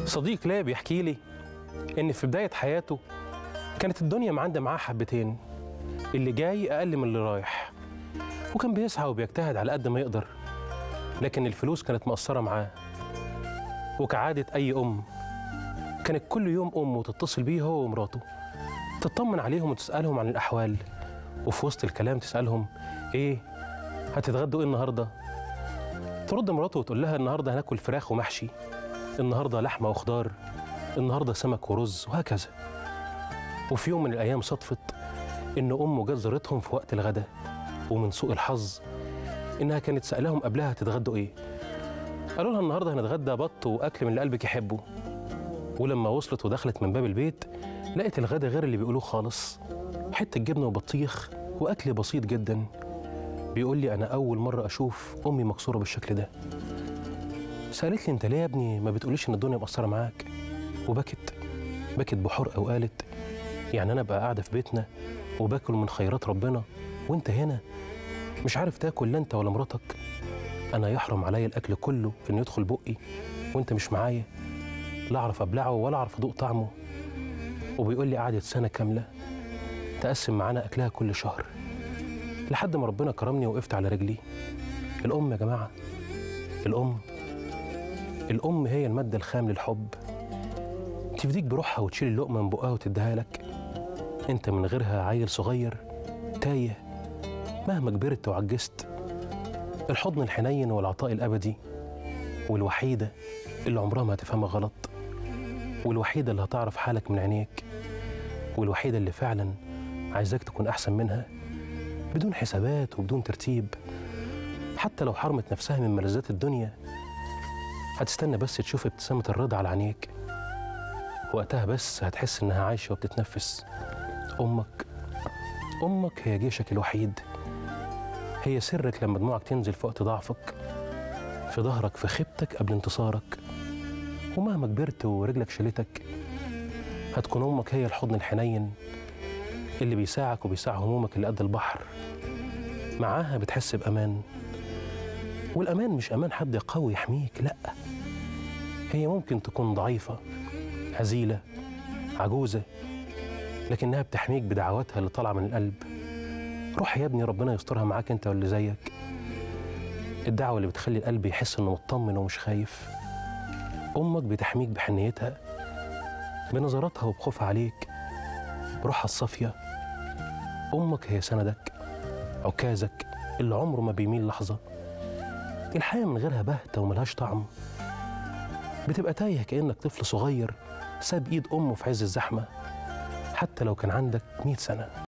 صديق ليا بيحكي لي إن في بداية حياته كانت الدنيا معدة معاه حبتين اللي جاي أقل من اللي رايح وكان بيسعى وبيجتهد على قد ما يقدر لكن الفلوس كانت مقصرة معاه وكعادة أي أم كانت كل يوم أمه تتصل بيه هو ومراته تطمن عليهم وتسألهم عن الأحوال وفي وسط الكلام تسألهم إيه هتتغدوا إيه النهاردة ترد مراته وتقول لها النهاردة هناكل فراخ ومحشي النهاردة لحمة وخضار النهاردة سمك ورز وهكذا وفي يوم من الأيام صدفت إن أمه جت زارتهم في وقت الغداء ومن سوء الحظ إنها كانت سألهم قبلها هتتغدوا إيه قالوا لها النهاردة هنتغدى بط وأكل من اللي قلبك يحبه ولما وصلت ودخلت من باب البيت لقت الغدا غير اللي بيقولوه خالص حتة جبنة وبطيخ وأكل بسيط جدا بيقول لي أنا أول مرة أشوف أمي مكسورة بالشكل ده سألت لي أنت ليه يا ابني ما بتقوليش إن الدنيا مقصرة معاك وبكت بكت بحرقة وقالت يعني أنا أبقى قاعدة في بيتنا وباكل من خيرات ربنا وأنت هنا مش عارف تاكل لا أنت ولا مراتك أنا يحرم عليا الأكل كله إنه يدخل بقي وأنت مش معايا لا أعرف أبلعه ولا أعرف أدوق طعمه وبيقول لي قعدت سنة كاملة تقسم معانا أكلها كل شهر لحد ما ربنا كرمني وقفت على رجلي الأم يا جماعة الأم الأم هي المادة الخام للحب تفديك بروحها وتشيل اللقمة من بقها وتديها لك أنت من غيرها عيل صغير تايه مهما كبرت وعجزت الحضن الحنين والعطاء الأبدي والوحيدة اللي عمرها ما هتفهمها غلط والوحيدة اللي هتعرف حالك من عينيك والوحيدة اللي فعلا عايزاك تكون أحسن منها بدون حسابات وبدون ترتيب حتى لو حرمت نفسها من ملذات الدنيا هتستنى بس تشوف ابتسامة الرضا على عينيك وقتها بس هتحس إنها عايشة وبتتنفس أمك أمك هي جيشك الوحيد هي سرك لما دموعك تنزل في وقت ضعفك في ظهرك في خيبتك قبل انتصارك ومهما كبرت ورجلك شالتك هتكون أمك هي الحضن الحنين اللي بيساعك وبيساع همومك اللي قد البحر معاها بتحس بأمان والأمان مش أمان حد قوي يحميك لأ هي ممكن تكون ضعيفة هزيلة عجوزة لكنها بتحميك بدعواتها اللي طالعة من القلب روح يا ابني ربنا يسترها معاك انت واللي زيك الدعوة اللي بتخلي القلب يحس انه مطمن ومش خايف أمك بتحميك بحنيتها بنظراتها وبخوفها عليك بروحها الصافية أمك هي سندك عكازك اللي عمره ما بيميل لحظة الحياة من غيرها بهتة وملهاش طعم بتبقى تايه كأنك طفل صغير ساب إيد أمه في عز الزحمة حتى لو كان عندك مئة سنة